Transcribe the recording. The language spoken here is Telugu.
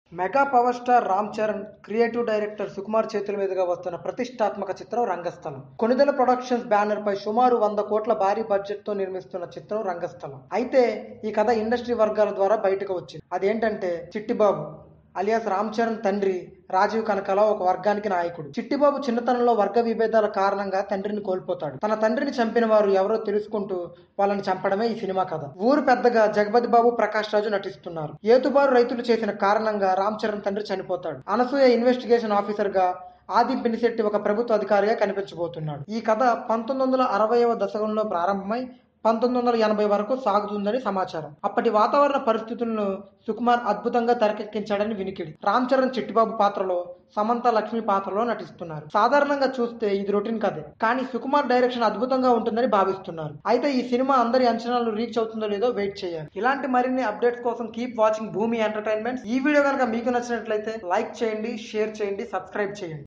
mega power star Ram Charan creative director Sukumar చేతుల మీదుగా వస్తున్న ప్రతిష్టాత్మక చిత్రం రంగస్థలం కొనిదెల ప్రొడక్షన్స్ బ్యానర్ పై సుమారు వంద కోట్ల భారీ బడ్జెట్ తో నిర్మిస్తున్న చిత్రం రంగస్థలం అయితే ఈ కథ ఇండస్ట్రీ వర్గాల ద్వారా బయటకు వచ్చింది అదేంటంటే చిట్టిబాబు అలియాస్ రామ్ చరణ్ తండ్రి రాజీవ్ కనకాల ఒక వర్గానికి నాయకుడు చిట్టిబాబు చిన్నతనంలో వర్గ విభేదాల కారణంగా తండ్రిని కోల్పోతాడు తన తండ్రిని చంపిన వారు ఎవరో తెలుసుకుంటూ వాళ్ళని చంపడమే ఈ సినిమా కథ ఊరు పెద్దగా జగపతి బాబు ప్రకాష్ రాజు నటిస్తున్నారు ఏతుబారు రైతులు చేసిన కారణంగా రామ్ చరణ్ తండ్రి చనిపోతాడు అనసూయ ఇన్వెస్టిగేషన్ ఆఫీసర్ గా ఆది పినిశెట్టి ఒక ప్రభుత్వ అధికారిగా కనిపించబోతున్నాడు ఈ కథ పంతొమ్మిది వందల అరవైవ దశకంలో ప్రారంభమై పంతొమ్మిది వందల ఎనభై వరకు సాగుతుందని సమాచారం అప్పటి వాతావరణ పరిస్థితులను సుకుమార్ అద్భుతంగా తెరకెక్కించాడని వినికిడి రామ్ చరణ్ చిట్టిబాబు పాత్రలో సమంత లక్ష్మి పాత్రలో నటిస్తున్నారు సాధారణంగా చూస్తే ఇది రొటీన్ కథే కానీ సుకుమార్ డైరెక్షన్ అద్భుతంగా ఉంటుందని భావిస్తున్నారు అయితే ఈ సినిమా అందరి అంచనాలను రీచ్ అవుతుందో లేదో వెయిట్ చేయాలి ఇలాంటి మరిన్ని అప్డేట్స్ కోసం కీప్ వాచింగ్ భూమి ఎంటర్టైన్మెంట్ ఈ వీడియో కనుక మీకు నచ్చినట్లయితే లైక్ చేయండి షేర్ చేయండి సబ్స్క్రైబ్ చేయండి